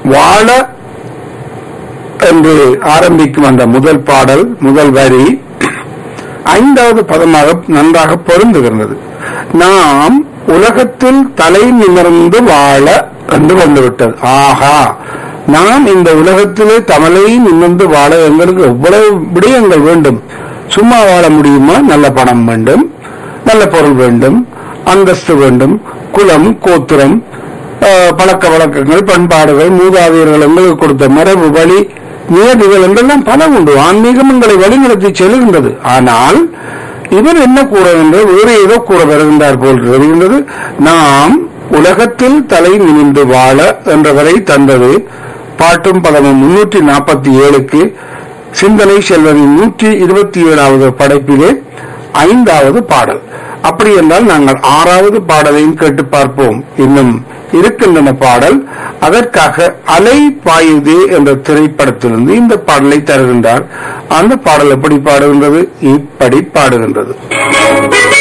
வாழ என்று ஆரம்பிக்கும் அந்த முதல் பாடல் முதல் வரி ஐந்தாவது பதமாக நன்றாக பொருந்துகிறது நாம் உலகத்தில் தலை நிமிர்ந்து வாழ என்று வந்துவிட்டது ஆஹா நாம் இந்த உலகத்திலே தமிழை நிமிர்ந்து வாழ எங்களுக்கு எவ்வளவு விடயங்கள் வேண்டும் சும்மா வாழ முடியுமா நல்ல பணம் வேண்டும் நல்ல பொருள் வேண்டும் அந்தஸ்து வேண்டும் குலம் கோத்திரம் ஆஹ், பழக்க வழக்கங்கள் பண்பாடுகள் மூதாதையர்கள் எங்களுக்கு கொடுத்த மரபு வழி நியதிகள் என்றெல்லாம் பல உண்டு ஆன்மீகம் எங்களை வழிநடத்தி செல்கின்றது ஆனால் இவர் என்ன கூறுகின்றது வேறு ஏதோ கூற வருகின்றார் போல் தெரிகின்றது நாம் உலகத்தில் தலை நிமிர்ந்து வாழ என்றவரை தந்தது பாட்டும் பதமும் முன்னூற்றி நாற்பத்தி ஏழுக்கு சிந்தனை செல்வனின் நூற்றி இருபத்தி ஏழாவது படைப்பிலே ஐந்தாவது பாடல் அப்படி என்றால் நாங்கள் ஆறாவது பாடலையும் கேட்டு பார்ப்போம் இன்னும் இருக்கின்றன பாடல் அதற்காக அலை பாயுதே என்ற திரைப்படத்திலிருந்து இந்த பாடலை தருகின்றார் அந்த பாடல் எப்படி பாடுகின்றது இப்படி பாடுகின்றது